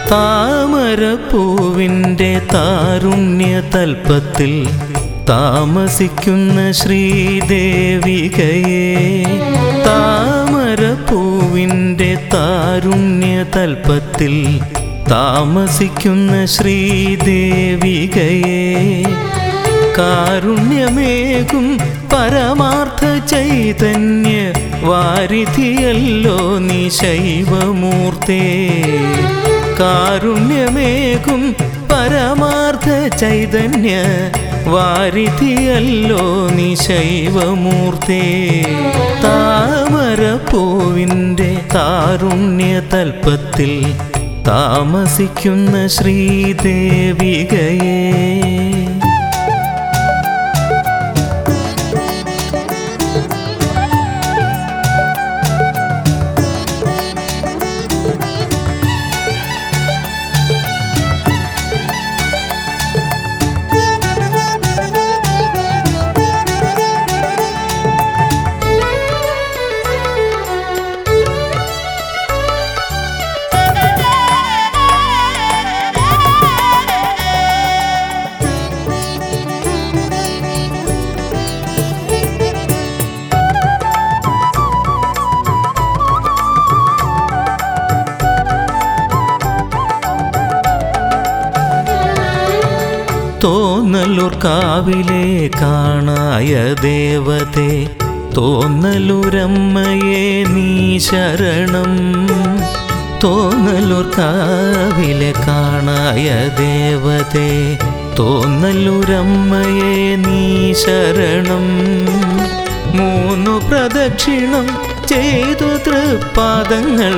താമരപ്പൂവിൻ്റെ താരുണ്യ തൽപ്പത്തിൽ താമസിക്കുന്ന ശ്രീദേവികയെ താമരപ്പൂവിൻ്റെ താരുണ്യ തൽപ്പത്തിൽ താമസിക്കുന്ന ശ്രീദേവികയെ കാരുണ്യമേകും പരമാർത്ഥ ചൈതന്യ വാരിധിയല്ലോ നീ ശൈവമൂർത്തേ കാരുണ്യമേകും പരമാർത്ഥ ചൈതന്യ വാരിധിയല്ലോ നീ ശൈവമൂർത്തേ താമരപ്പൂവിൻ്റെ താരുണ്യ തൽപ്പത്തിൽ താമസിക്കുന്ന ശ്രീദേവികയേ തോന്നലൂർ കാവിലെ കാണായ ദേവതേ തോന്നലൂരമ്മയെ നീ ശരണം തോന്നലൂർ കാവിലെ കാണായ ദേവതേ തോന്നലൂരമ്മയെ നീ ശരണം മൂന്നു പ്രദക്ഷിണം ചെയ്തു തൃപ്പാദങ്ങൾ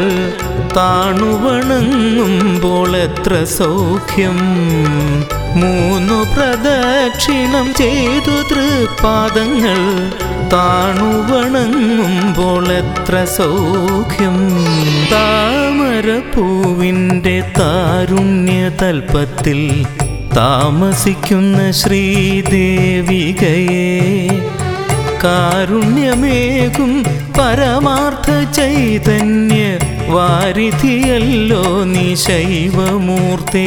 താണുവണങ്ങുമ്പോൾ എത്ര സൗഖ്യം മൂന്നു പ്രദക്ഷിണം ചെയ്തു തൃപ്പാദങ്ങൾ താണുവണങ്ങുമ്പോൾ എത്ര സൗഖ്യം താമരപ്പൂവിൻ്റെ താരുണ്യ തൽപ്പത്തിൽ താമസിക്കുന്ന ശ്രീദേവികയെ കാരുണ്യമേകും പരമാർത്ഥ ചൈതന്യ വാരിധിയല്ലോ നീ ശൈവമൂർത്തേ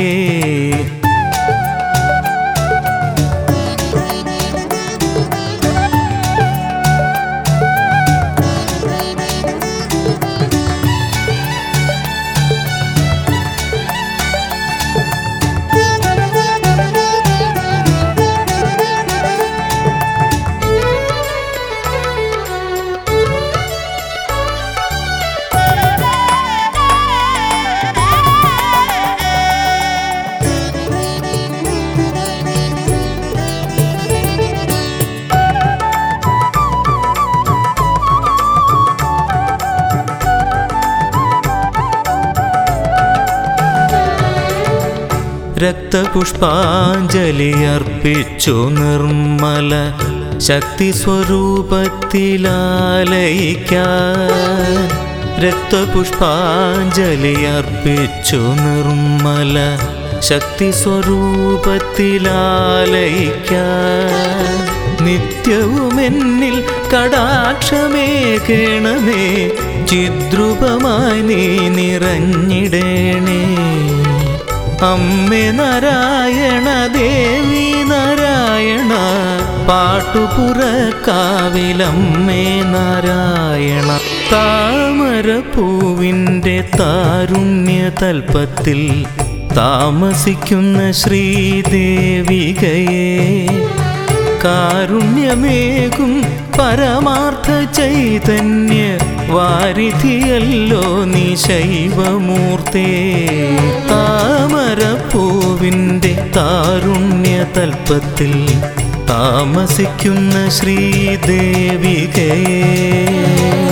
രക്തപുഷ്പാഞ്ജലി അർപ്പിച്ചു നിർമ്മല ശക്തി സ്വരൂപത്തിലാലയിക്കാൻ രക്തപുഷ്പാഞ്ജലി അർപ്പിച്ചു നിർമ്മല ശക്തി സ്വരൂപത്തിലാലയിക്കാൻ നിത്യവും എന്നിൽ കടാക്ഷമേകണമേ ചിദ്രൂപമായി നീ നിറഞ്ഞിടേണേ അമ്മേ നാരായണ ദേവി നാരായണ പാട്ടുപുറക്കാവിലമ്മേ നാരായണ താമരപ്പൂവിൻ്റെ താരുണ്യ തൽപ്പത്തിൽ താമസിക്കുന്ന ശ്രീദേവികയെ കാരുണ്യമേകും പരമാർത്ഥ ചൈതന്യ വാരിധിയല്ലോ നീ ശൈവമൂർത്തേ താമരപ്പൂവിൻ്റെ താരുണ്യ തൽപ്പത്തിൽ താമസിക്കുന്ന ശ്രീദേവികയെ